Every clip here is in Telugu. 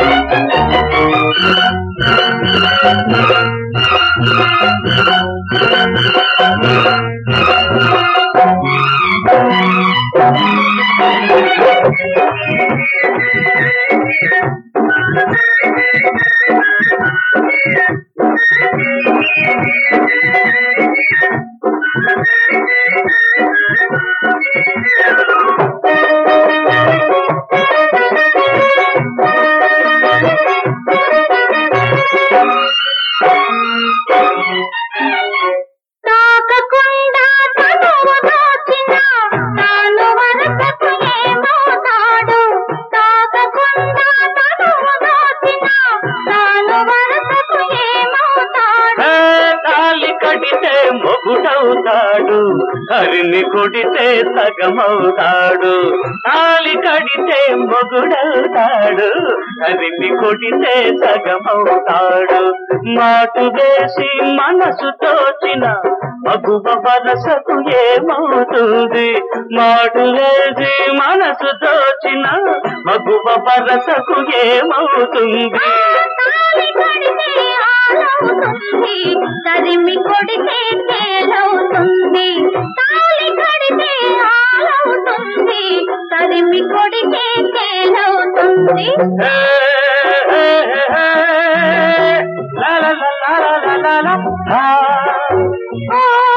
తాకకుండా తనువు దోచిన తాను వరసకు ఏమవుతాడు తాకకుండా తనువు దోచిన తాను వరసకు ఏమవుతాడు ఏ తాలి కడితే మొగుడవుతాడు హరిని కొడితే సగమవుతాడు తాలి కడితే మొగుడవుతాడు హరిని కొడితే సగమవుతాడు మాటు వేసి మనసు తోచిన మగువ వరసకు ఏమవుతుంది మాటు వేసి మనసు తోచిన మగువ వరసకు ఏమవుతుంది తాళి కడితే ఆలవుతుంది తరిమి కొడితే తేలవుతుంది తాళి కడితే ఆలవుతుంది తరిమి కొడితే తేలవుతుంది ఏ, ఏ, ఏ, ఏ, లా, లా, లా, లా, లా, లా, లా, లా. ఓ,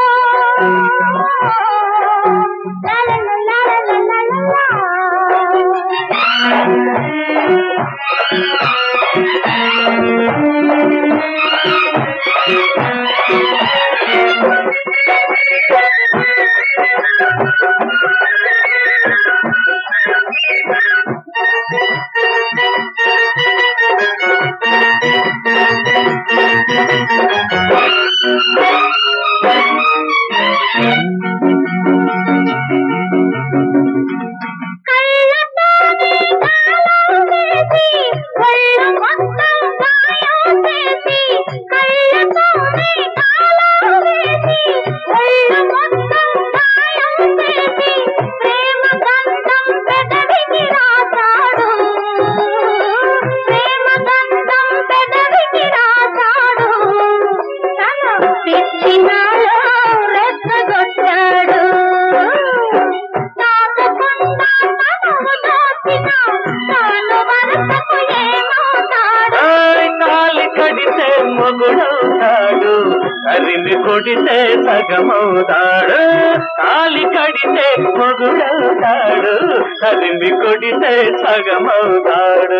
లా, లా, లా, లా, లా, లా, లా, లా. కళ్ళతోనే గాలం వేసి, ఒళ్ళు మొత్తం గాయం చేసి, కళ్ళతోనే గాలం వేసి, ఒళ్ళు మొత్తం గాయం చేసి, ప్రేమ గంధం పెదవికి రాశాడు. ప్రేమ గంధం పెదవికి రాశాడు. తన పిచ్చినాలో రెచ్చగొట్టాడు తాకకుండా తనువు దోచిన తాను వరసకు ఏమవుతాడు ఏయ్, తాలి కడితే మొగుడవుతాడు హరిని కొడితే సగమవుతాడు తాలి కడితే మొగుడవుతాడు హరిని కొడితే సగమవుతాడు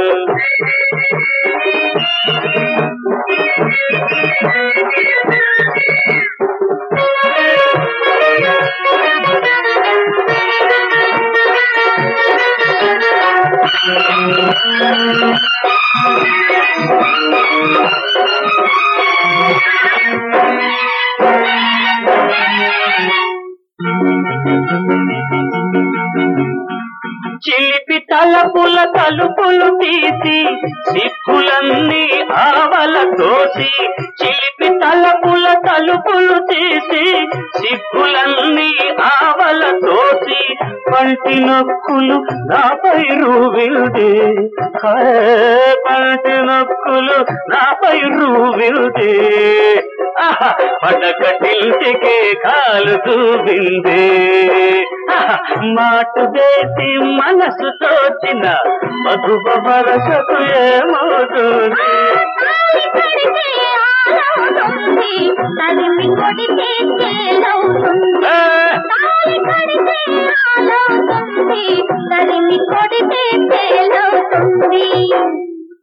చిలిపి తలపుల తలుపులు తీసి సిక్కులన్నీ ఆవల తోసి చిలిపి తలపుల తలుపులు తీసి సిక్కులన్నీ ఆవల తోసి పంటి నొక్కులు నాపై రూవిల్ది పంటి నొక్కులు నాపై రూవిల్ది పడకటింటికే కాలు చూపింది మాటు వేసి మనసు తోచిన మధుప వరసకు ఏమవుతుంది తాళి కడితే